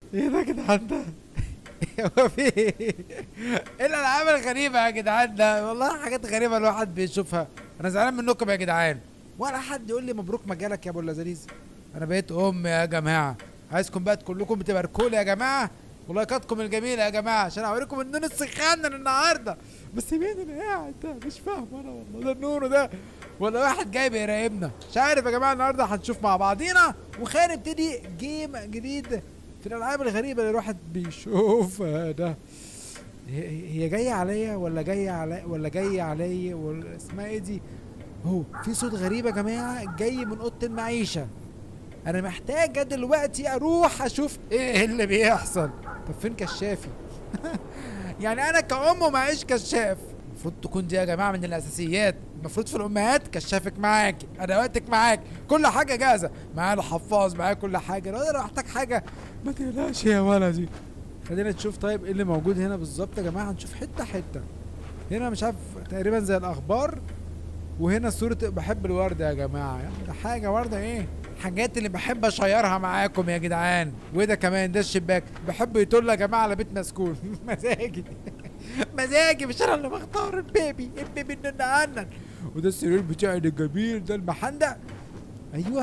ايه ده يا جدعان ده هو في ايه إيه الالعاب الغريبه يا جدعان ده والله حاجات غريبه الواحد بيشوفها انا زعلان منكم يا جدعان ولا حد يقول لي مبروك مجالك يا ابو اللذيذ انا بقيت ام يا جماعه عايزكم بقى كلكم تباركوا لي يا جماعه ولايكاتكم الجميله يا جماعه عشان اوريكم النون السخان النهارده بس مين اللي قاعد ده مش فاهم انا والله ده النونو ده ولا واحد جاي بيراقبنا مش عارف يا جماعه النهارده هنشوف مع بعضينا وخلينا نبتدي جيم جديد في الالعاب الغريبه اللي الواحد بيشوفها ده هي هي جايه عليا ولا جايه علي ولا جايه عليا ولا اسمها ايه دي هو في صوت غريب يا جماعه جاي من اوضه المعيشه انا محتاجه دلوقتي اروح اشوف ايه اللي بيحصل طب فين كشافي يعني انا كأم معيش كشاف المفروض تكون دي يا جماعه من الاساسيات المفروض في الامهات كشافك معاك ادواتك معاك كل حاجه جاهزه معايا الحفاظ معايا كل حاجه لو انا محتاج حاجه ما تقلقش يا ولدي خلينا نشوف طيب ايه اللي موجود هنا بالظبط يا جماعه هنشوف حته حته هنا مش عارف تقريبا زي الاخبار وهنا صورة بحب الوردة يا جماعة يعني ده حاجة وردة ايه حاجات اللي بحب اشيرها معاكم يا جدعان وده كمان ده الشباك بحب يطل يا جماعة على بيت مسكون مزاجي مزاجي مش انا اللي بختار البيبي البيبي النعنن وده السرير بتاعي الجميل ده المحندق ايوه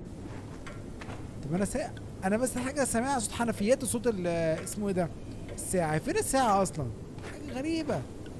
طب انا سا... انا بس حاجة سامعها صوت حنفيات وصوت ال- اسمه ايه ده الساعة فين الساعة اصلا حاجة غريبة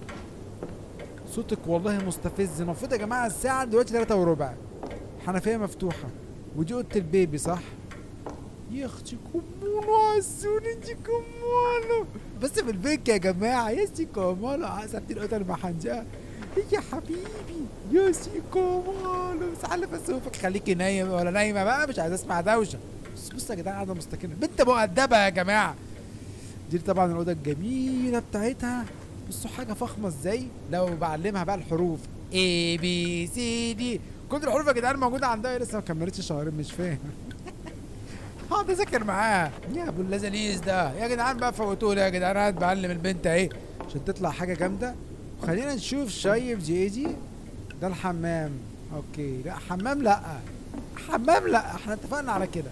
صوتك والله مستفز المفروض يا جماعه الساعه دلوقتي 3 وربع حنفيه مفتوحه ودي اوضه البيبي صح يا اختي كمونو عزوني انتي كمونو بس في البيك يا جماعه يا سي كمونو عسبتي القطه المحنجه يا حبيبي يا سي كمونو بس على اشوفك خليكي نايم ولا نايمه بقى مش عايز اسمع دوشه بس بص يا جدعان قاعده مستكنه بنت مؤدبه يا جماعه دي طبعا الاوضه الجميله بتاعتها بصوا حاجه فخمه ازاي لو بعلمها بقى الحروف A B C D كل الحروف يا جدعان موجوده عندها لسه ما كملتش شهرين مش فاهم هقعد اذاكر معاها يا ابو اللذيذ ده يا جدعان بقى فوتوا لي يا جدعان قاعد بعلم البنت اهي عشان تطلع حاجه جامده خلينا نشوف شايف دي دي ده الحمام اوكي لا حمام لا حمام لا احنا اتفقنا على كده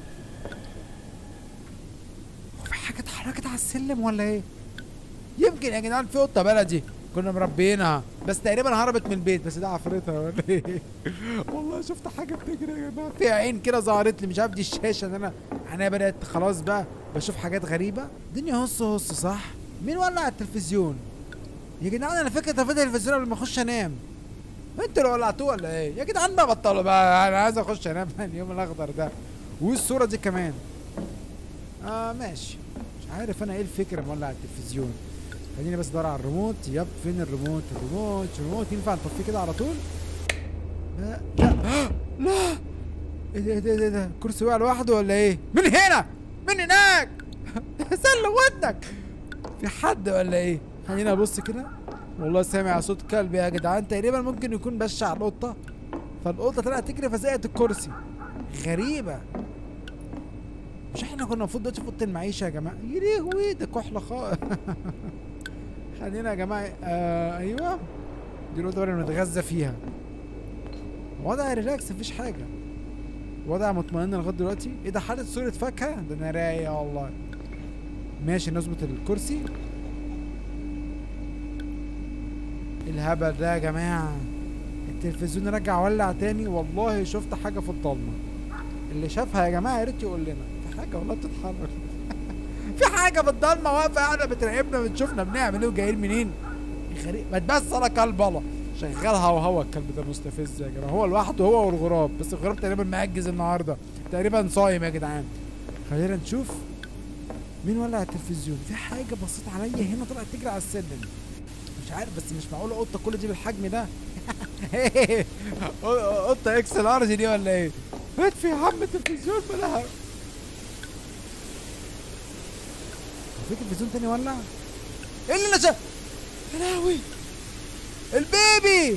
هو في حاجه اتحركت على السلم ولا ايه يمكن يا جدعان في قطه بلدي كنا مربينها بس تقريبا هربت من البيت بس ده عفرتها ولا ايه والله شفت حاجه بتجري يا جماعه في عين كده ظهرت لي مش عارف دي الشاشه ان انا انا بدات خلاص بقى بشوف حاجات غريبه الدنيا هص هص صح مين ولع التلفزيون يا جدعان انا فاكر طفيت التلفزيون قبل ما اخش انام انتوا اللي ولعتوه ولا ايه يا جدعان بقى بطلوا بقى انا عايز اخش انام اليوم الاخضر ده والصوره دي كمان اه ماشي مش عارف انا ايه الفكره مولع التلفزيون خليني بس ادور على الريموت يب فين الريموت الريموت الريموت ينفع نطفيه كده على طول لا لا لا ايه ده ايه ده ايه ده الكرسي وقع لوحده ولا ايه من هنا من هناك سلم ودنك في حد ولا ايه خلينا ابص كده والله سامع صوت كلب يا جدعان تقريبا ممكن يكون بش على القطه فالقطه طلعت تجري فزقت الكرسي غريبه مش احنا كنا المفروض دلوقتي في اوضه المعيشه يا جماعه يا لهوي ده كحله خالص خلينا يا جماعه آه ايوه دي الاوضه اللي بنتغذى فيها وضع ريلاكس مفيش حاجه وضع مطمئن لغايه دلوقتي ايه ده حاطط صوره فاكهه ده انا رايق والله ماشي نظبط الكرسي إيه الهبل ده يا جماعه التلفزيون رجع ولع تاني والله شفت حاجه في الضلمه اللي شافها يا جماعه يا ريت يقول لنا في حاجه والله بتتحرك في حاجه في الضلمه واقفه قاعده بتراقبنا بتشوفنا بنعمل ايه وجايين منين غريب ما تبص على كلب الله شغالها وهو الكلب ده مستفز يا جماعه هو لوحده هو والغراب بس الغراب تقريبا مأجز النهارده تقريبا صايم يا جدعان خلينا نشوف مين ولع التلفزيون في حاجه بصيت عليا هنا طلعت تجري على السلم مش عارف بس مش معقوله قطه كل دي بالحجم ده قطه اكس لارج دي ولا ايه اطفي يا عم التلفزيون بلاها هو في تلفزيون تاني ولع ايه اللي انا شا... يا لهوي البيبي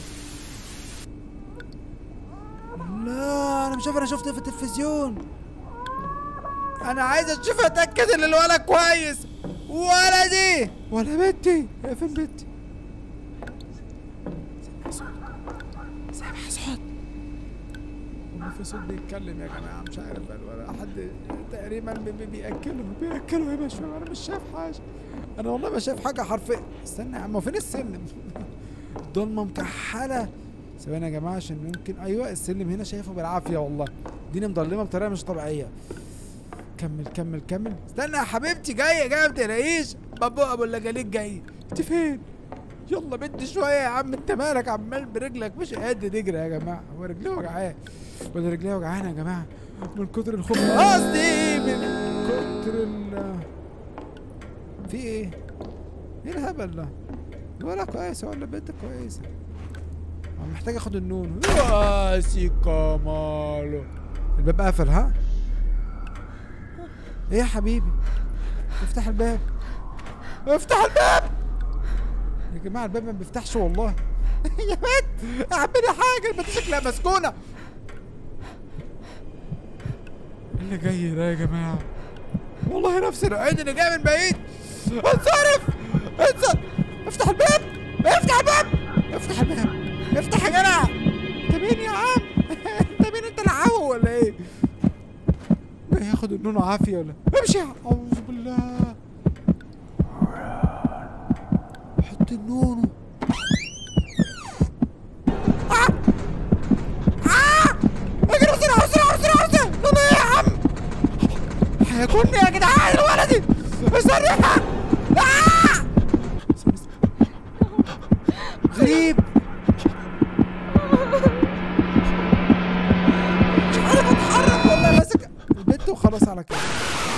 لا انا مش عارف انا شفت ايه في التلفزيون انا عايز اشوف اتاكد ان الولد كويس ولدي ولا بنتي هي فين بنتي سامع صوت سامع صوت في صوت بيتكلم يا جماعه مش عارف بقى ولا حد تقريبا بي- بي- بياكله بياكله يا باشا انا مش شايف حاجه انا والله ما شايف حاجه حرفيا استنى يا عم هو فين السلم ضلمه مكحله ثواني يا جماعه عشان ممكن ايوه السلم هنا شايفه بالعافيه والله الدنيا مضلمه بطريقه مش طبيعيه كمل كمل كمل استنى يا حبيبتي جايه جايه ما تقلقيش بابو ابو اللجاليك جاي انت فين يلا بنت شويه يا عم انت مالك عمال برجلك مش قادر تجري يا جماعه هو رجليه وجعان ولا رجليه وجعانه يا جماعه من كتر الخوف قصدي من كتر ال في ايه؟ ايه الهبل ده؟ ولا كويسه ولا بنت كويسه أنا محتاج اخد النون واسي كمالو الباب قفل ها؟ ايه يا حبيبي؟ افتح الباب افتح الباب يا جماعه الباب ما بيفتحش والله يا بنت اعملي حاجه البنت شكلها مسكونه إيه اللي جاي ده يا جماعه والله نفس العين اللي جاي من بعيد انصرف انصرف افتح الباب افتح الباب افتح الباب افتح يا جدع انت مين يا عم انت مين انت العو ولا ايه جاي ياخد النون عافيه ولا امشي اعوذ بالله حط النونو آه! آه! اجري بسرعة بسرعة بسرعة بسرعة نونو ايه يا عم هياكلني يا جدعان ولدي استنى آه! غريب مش عارف اتحرك والله ماسك البت وخلاص على كده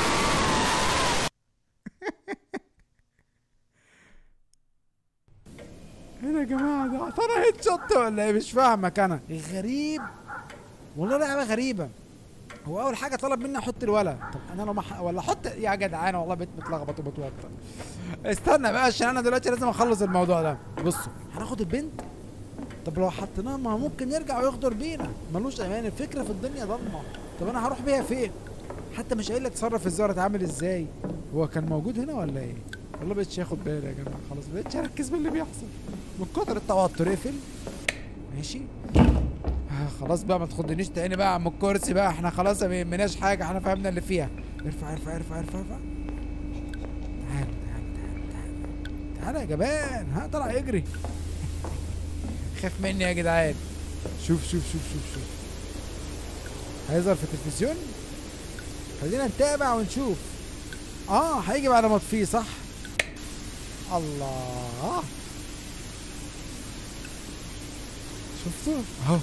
ايه ده يا جماعه ده انا هيد شوت ولا ايه مش فاهمك انا غريب والله لعبه غريبه هو اول حاجه طلب مني احط الولا طب انا لو ما ح... ولا احط يا جدعان والله بقيت متلخبط وبتوتر استنى بقى عشان انا دلوقتي لازم اخلص الموضوع ده بصوا هناخد البنت طب لو حطيناها ما هو ممكن يرجع ويغدر بينا ملوش امان الفكره في الدنيا ضلمه طب انا هروح بيها فين حتى مش قايل لك اتصرف ازاي ولا اتعامل ازاي هو كان موجود هنا ولا ايه والله بقتش ياخد بالي يا جماعه خلاص بقتش اركز باللي بيحصل من كتر التوتر اقفل ماشي آه خلاص بقى ما تخضنيش تاني بقى يا عم الكرسي بقى احنا خلاص ما يهمناش حاجه احنا فهمنا اللي فيها ارفع ارفع ارفع ارفع ارفع تعال تعال تعال تعال تعال يا جبان ها طلع يجري خاف مني يا جدعان شوف شوف شوف شوف شوف هيظهر في التلفزيون خلينا نتابع ونشوف اه هيجي بعد ما اطفيه صح الله شفتوا اهو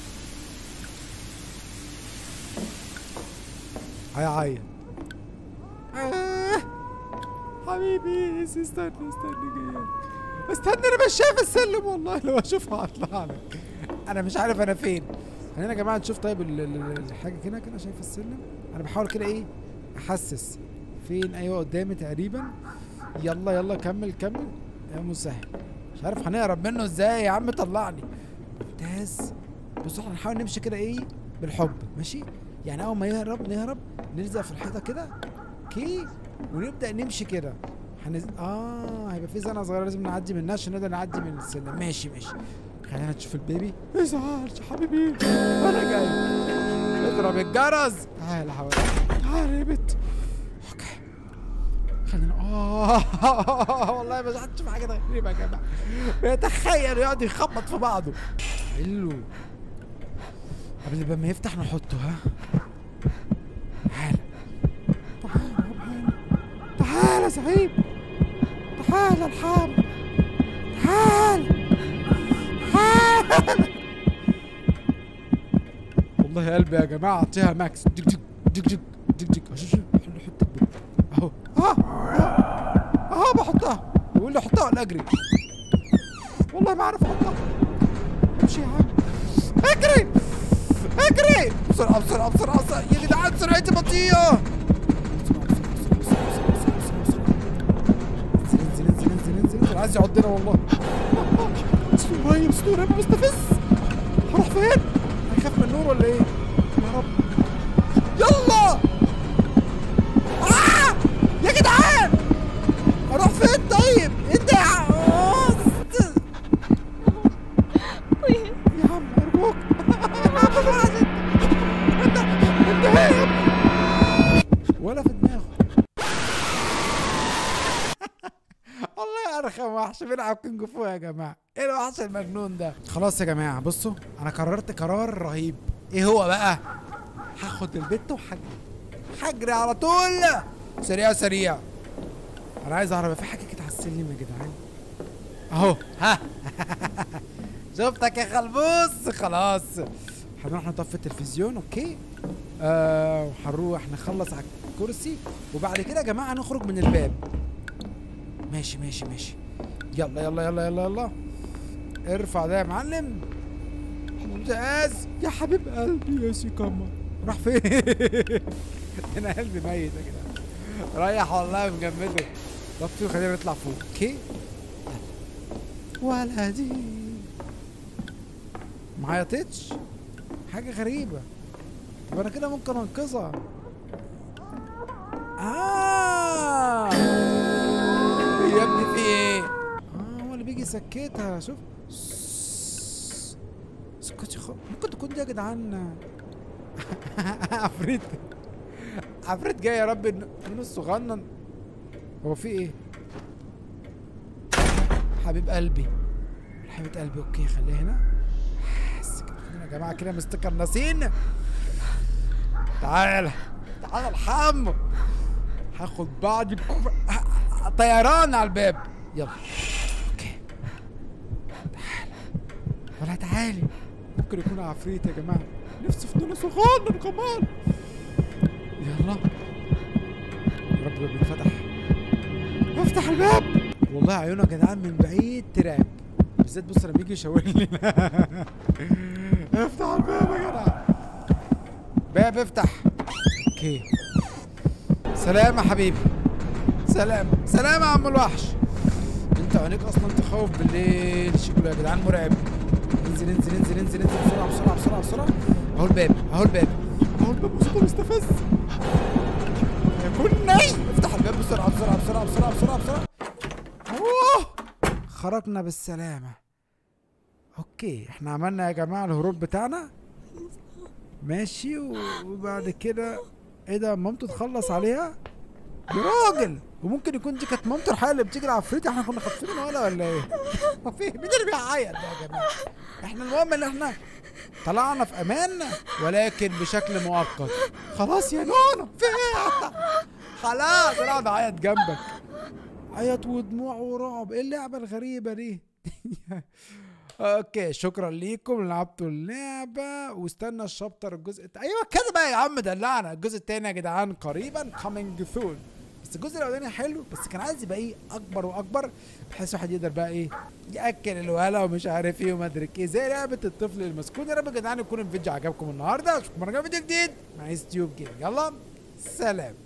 هيعيط آه. حبيبي استنى استنى جاي استنى انا مش شايف السلم والله لو اشوفها هطلع لك انا مش عارف انا فين خلينا يا جماعه نشوف طيب ال- ال- الحاجه كده كده شايف السلم انا بحاول كده ايه احسس فين ايوه قدامي تقريبا يلا يلا كمل كمل يا مسهل مش عارف هنهرب منه ازاي يا عم طلعني ممتاز بصوا احنا هنحاول نمشي كده ايه بالحب ماشي يعني اول ما يهرب نهرب نلزق في الحيطه كده اوكي ونبدا نمشي كده هنز... اه هيبقى في زنقه صغيره لازم نعدي منها عشان نقدر نعدي من السلم ماشي ماشي خلينا نشوف البيبي ما تزعلش حبيبي انا جاي اضرب الجرس تعال حوالي تعال يا بت اوكي خلينا اه والله مش هتشوف حاجه غريبه يا جماعه بيتخيل يقعد يخبط في بعضه حلو قبل ما يفتح نحطه ها تعال تعال تعال يا زعيم تعال يا الحام تعال تعال والله يا قلبي يا جماعه اعطيها ماكس دق دق دق دق دق دق شوف شوف حط البوك اهو اه اه اهو بحطها يقول لي حطها ولا اجري والله ما اعرف احطها امشي يا عم اجري اجري بسرعه بسرعه بسرعه بسرعه يا جدعان سرعتي بطيئه انزل انزل انزل انزل انزل انزل عايز يعضنا والله اسمه ميه مسطور يبقى مستفز هروح فين؟ هيخاف من النور ولا ايه؟ يا رب يلا آه! يا جدعان اروح فين طيب؟ انت يا ع- آه، است- يا عم ارجوك يا عم بعدين. والله ارخم وحش بيلعب كونج فو يا جماعه ايه الوحش المجنون ده خلاص يا جماعه بصوا انا قررت قرار رهيب ايه هو بقى هاخد البت وحجري حجري على طول سريع سريع انا عايز اعرف في حاجه كده على السلم يا جدعان اهو ها شفتك يا خلبوس خلاص هنروح نطفي التلفزيون اوكي آه وهنروح نخلص على الكرسي وبعد كده يا جماعه نخرج من الباب ماشي ماشي ماشي يلا يلا يلا يلا يلا ارفع ده يا معلم ممتاز يا حبيب قلبي يا سي قمر راح فين انا قلبي ميت يا جدعان رايح والله مجمده طفي وخلينا نطلع فوق اوكي ولا دي معايا تتش حاجة غريبة طب انا كده ممكن انقذها آه يا ابني في ايه؟ اه هو اللي بيجي يسكتها شوف سس. اسكتي خ... ممكن تكون دي يا جدعان عفريت عفريت جاي يا رب من الصغنن هو في ايه؟ حبيب قلبي حبيب قلبي اوكي خليها هنا بس كده خلينا يا جماعه كده مستكر ناسين تعال تعال الحم هاخد بعضي ه- طيران على الباب يلا اوكي تعال ولا تعالي ممكن يكون عفريت يا جماعه نفسي في نونس صغنن كمان يلا يا رب الباب يتفتح افتح الباب والله عيونه يا جدعان من بعيد ترعب بالذات بص لما يجي يشاور لي افتح الباب يا جدع باب افتح اوكي سلام يا حبيبي سلام سلام يا عم الوحش انت عينيك اصلا تخوف بالليل شكله يا جدعان مرعب انزل انزل انزل انزل انزل بسرعه بسرعه بسرعه بسرعه اهو الباب اهو الباب اهو الباب وصوته مستفز يكون نايم افتح الباب بسرعه بسرعه بسرعه بسرعه بسرعه بسرعه اوه خرجنا بالسلامه اوكي احنا عملنا يا جماعه الهروب بتاعنا ماشي و- وبعد كده ايه ده مامته تخلص عليها يا راجل وممكن يكون دي كانت مامته الحقيقه اللي بتجري عفريت احنا كنا خاطفين ولا ولا ايه؟ هو في مين اللي بيعيط ده يا جماعه؟ احنا المهم ان احنا طلعنا في امان ولكن بشكل مؤقت خلاص يا نونو في ايه؟ خلاص انا قاعد اعيط جنبك عيط ودموع ورعب ايه اللعبه الغريبه دي؟ اوكي شكرا ليكم اللي لعبتوا اللعبه واستنى الشابتر الجزء الت... ايوه كده بقى يا عم دلعنا الجزء التاني يا جدعان قريبا coming soon بس الجزء الاولاني حلو بس كان عايز يبقى ايه اكبر واكبر بحيث واحد يقدر بقى ايه ياكل الولا ومش عارف ايه وما ادري ايه زي لعبه الطفل المسكون يا رب يا جدعان يكون الفيديو عجبكم النهارده اشوفكم مره جايه فيديو جديد مع ستيوب جيم يلا سلام